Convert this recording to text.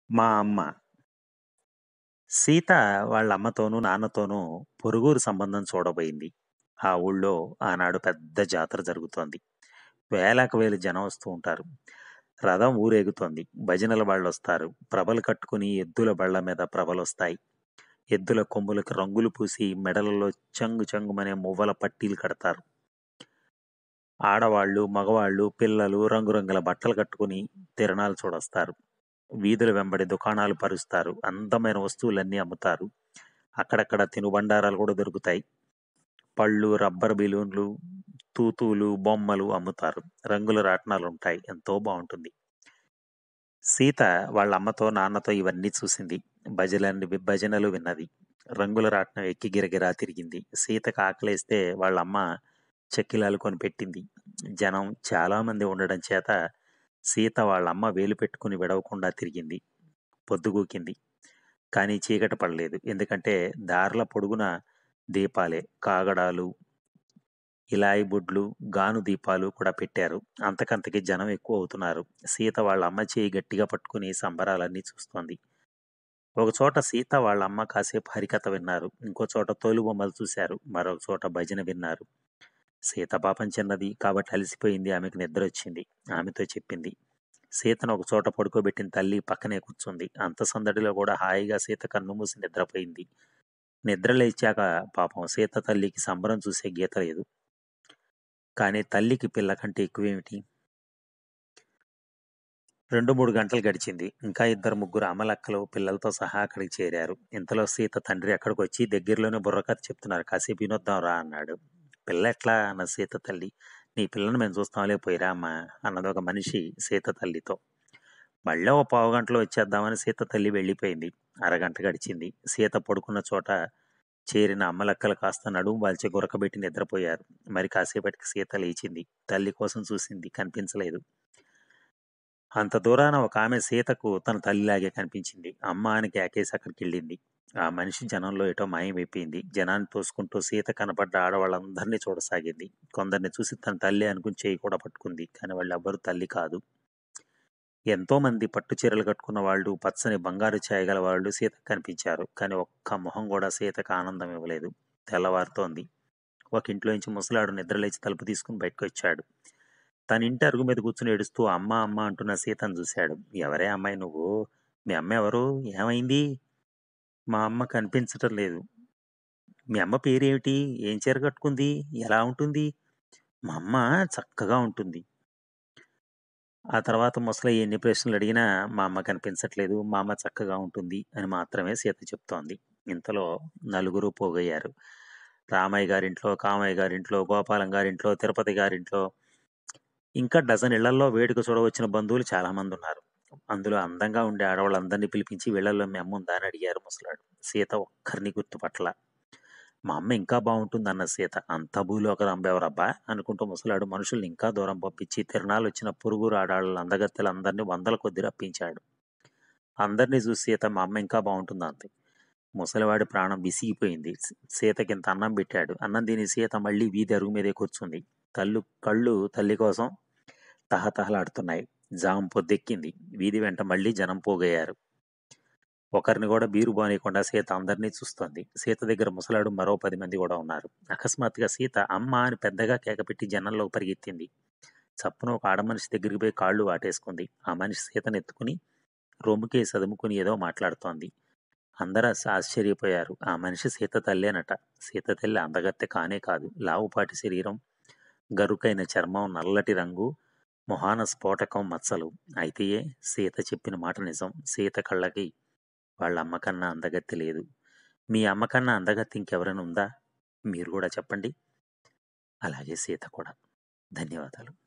మా అమ్మ. సీత వాళ్ళ అమ్మతోనూ, నాన్నతోనూ పొరుగురు సంబంధం చూడబోయింది. ఆ ఊళ్ళో ఆనాడు పెద్ద జాతర జరుగుతోంది. వేలకు వేలు జనం వస్తూ ఉంటారు. రథం ఊరేగుతోంది. భజనల వాళ్ళొస్తారు. ప్రభలు కట్టుకుని ఎద్దుల బళ్ళ మీద ప్రభలొస్తాయి. ఎద్దుల కొమ్ములకు రంగులు పూసి మెడలలో చెంగు చెంగుమనే మువ్వల పట్టీలు కడతారు. ఆడవాళ్ళు, మగవాళ్ళు, పిల్లలు రంగురంగుల బట్టలు కట్టుకుని తిరణాలు చూడొస్తారు. వీధుల వెంబడి దుకాణాలు పరుస్తారు. అందమైన వస్తువులన్నీ అమ్ముతారు. అక్కడక్కడ తినుబండారాలు కూడా దొరుకుతాయి. పళ్ళు, రబ్బర్ బెలూన్లు, తూతూలు, బొమ్మలు అమ్ముతారు. రంగుల రాట్నాలుంటాయి. ఎంతో బావుంటుంది. సీత వాళ్ళ అమ్మతో, నాన్నతో ఇవన్నీ చూసింది. భజలన్ని భజనలు విన్నది. రంగుల రాట్నం ఎక్కి గిరగిరా తిరిగింది. సీతకు ఆకలేస్తే వాళ్ళమ్మ చెక్కిలాలు కొనిపెట్టింది. జనం చాలామంది ఉండడం చేత సీత వాళ్ళమ్మ వేలు పెట్టుకుని విడవకుండా తిరిగింది. పొద్దుగూకింది. కానీ చీకటి పడలేదు. ఎందుకంటే దార్ల పొడుగునా దీపాలే. కాగడాలు, ఇలాయి బుడ్లు, గాను దీపాలు కూడా పెట్టారు. అంతకంతకీ జనం ఎక్కువ అవుతున్నారు. సీత వాళ్ళ అమ్మ చేయి గట్టిగా పట్టుకుని సంబరాలన్నీ చూస్తోంది. ఒకచోట సీత వాళ్ళ అమ్మ కాసేపు హరికథ విన్నారు. ఇంకో చోట తోలుబొమ్మలు చూశారు. మరొక చోట భజన విన్నారు. సీత పాపం చిన్నది కాబట్టి అలసిపోయింది. ఆమెకు నిద్రొచ్చింది. ఆమెతో చెప్పింది. సీతను ఒక చోట పడుకోబెట్టిన తల్లి పక్కనే కూర్చుంది. అంత సందడిలో కూడా హాయిగా సీత కన్నుమూసి నిద్రపోయింది. నిద్ర లేచాక పాపం సీత తల్లికి సంబరం చూసే గీత లేదు. కానీ తల్లికి పిల్ల కంటే ఎక్కువేమిటి? రెండు మూడు గంటలు గడిచింది. ఇంకా ఇద్దరు ముగ్గురు అమ్మలక్కలు పిల్లలతో సహా అక్కడికి చేరారు. ఇంతలో సీత తండ్రి అక్కడికొచ్చి దగ్గరలోనే బుర్రకథ చెప్తున్నారు. కాసేపు వినొద్దాం రా అన్నాడు. పిల్ల ఎట్లా అన్న సీత తల్లి. నీ పిల్లను మేము చూస్తాంలే పోయిరా అమ్మా అన్నది ఒక మనిషి సీత తల్లితో. మళ్ళీ ఓ పావు గంటలో వచ్చేద్దామని సీత తల్లి వెళ్ళిపోయింది. అరగంట గడిచింది. సీత పడుకున్న చోట చేరిన అమ్మలక్కలు కాస్త నడుము వాల్చి గురకబెట్టి నిద్రపోయారు. మరి కాసేపటికి సీత లేచింది. తల్లి కోసం చూసింది. కనిపించలేదు. అంత దూరాన ఒక ఆమె సీతకు తన తల్లిలాగే కనిపించింది. అమ్మ అని కేకేసి అక్కడికెళ్ళింది. ఆ మనిషి జనంలో ఎటో మాయమైపోయింది. జనాన్ని తోసుకుంటూ సీత కనపడ్డ ఆడవాళ్ళందరినీ చూడసాగింది. కొందరిని చూసి తన తల్లి అనుకుని చేయి కూడా పట్టుకుంది. కానీ వాళ్ళెవ్వరూ తల్లి కాదు. ఎంతో మంది పట్టు చీరలు కట్టుకున్న వాళ్ళు, పచ్చని బంగారు ఛాయ గల వాళ్ళు సీతకు కనిపించారు. కానీ ఒక్క మొహం కూడా సీతకు ఆనందం ఇవ్వలేదు. తెల్లవారుతోంది. ఒక ఇంట్లోంచి ముసలాడు నిద్రలేచి తలుపు తీసుకుని బయటకొచ్చాడు. తన ఇంటి అరుగు మీద కూర్చుని ఏడుస్తూ అమ్మ అమ్మ అంటున్న సీతను చూశాడు. ఎవరే అమ్మాయి నువ్వు? మీ అమ్మ ఎవరు? ఏమైంది? మా అమ్మ కనిపించటం లేదు. మీ అమ్మ పేరేమిటి? ఏం చీర కట్టుకుంది? ఎలా ఉంటుంది? మా అమ్మ చక్కగా ఉంటుంది. ఆ తర్వాత ముసలయ్య ఎన్ని ప్రశ్నలు అడిగినా మా అమ్మ కనిపించట్లేదు. మా అమ్మ చక్కగా ఉంటుంది అని మాత్రమే సీత చెప్తోంది. ఇంతలో నలుగురు పోగయ్యారు. రామయ్య గారింట్లో, కామయ్య గారింట్లో, గోపాలం గారింట్లో, తిరుపతి గారింట్లో ఇంకా డజన్ ఇళ్లల్లో వేడుక చూడవచ్చిన బంధువులు చాలామంది ఉన్నారు. అందులో అందంగా ఉండే ఆడవాళ్ళందరినీ పిలిపించి వీళ్ళల్లో మీ అమ్మ ఉందా అని అడిగారు ముసలాడు. సీత ఒక్కరిని గుర్తుపట్టలా. మా అమ్మ ఇంకా బాగుంటుంది అన్న సీత. అంత భూలోక రంబెవరబ్బా అనుకుంటూ ముసలాడు మనుషుల్ని ఇంకా దూరం పంపించి తిరణాలు వచ్చిన పొరుగురు ఆడాళ్ళ అందగత్తెలందరినీ వందల కొద్ది రప్పించాడు. అందరినీ చూసి సీత మా అమ్మ ఇంకా బాగుంటుంది అంది. ముసలివాడి ప్రాణం విసిగిపోయింది. సీతకింత అన్నం పెట్టాడు. అన్నం తిని సీత మళ్ళీ వీధి అరుగు మీదే కూర్చుంది. తల్లు కళ్ళు తల్లి కోసం తహతహలాడుతున్నాయి. జాము పొద్దెక్కింది. వీధి వెంట మళ్ళీ జనం పోగయ్యారు. ఒకరిని కూడా బీరు బానేయకుండా సీత అందరినీ చూస్తోంది. సీత దగ్గర ముసలాడు మరో పది మంది కూడా ఉన్నారు. అకస్మాత్తుగా సీత అమ్మ అని పెద్దగా కేకపెట్టి జనంలోకి పరిగెత్తింది. చప్పున ఒక ఆడమనిషి దగ్గరికి పోయి కాళ్ళు వాటేసుకుంది. ఆ మనిషి సీతను ఎత్తుకుని రొమ్ముకే సదుముకుని ఏదో మాట్లాడుతోంది. అందరూ ఆశ్చర్యపోయారు. ఆ మనిషి సీత తల్లేనట. సీత తల్లి అందగత్తె కానే కాదు. లావుపాటి శరీరం, గరుకైన చర్మం, నల్లటి రంగు, మొహాన స్ఫోటకం మచ్చలు. అయితే సీత చెప్పిన మాట నిజం. సీత కళ్ళకి వాళ్ళ అమ్మకన్నా అందగత్తె లేదు. మీ అమ్మకన్నా అందగత్తె ఇంకెవరైనా ఉందా? మీరు కూడా చెప్పండి. అలాగే సీత కూడా. ధన్యవాదాలు.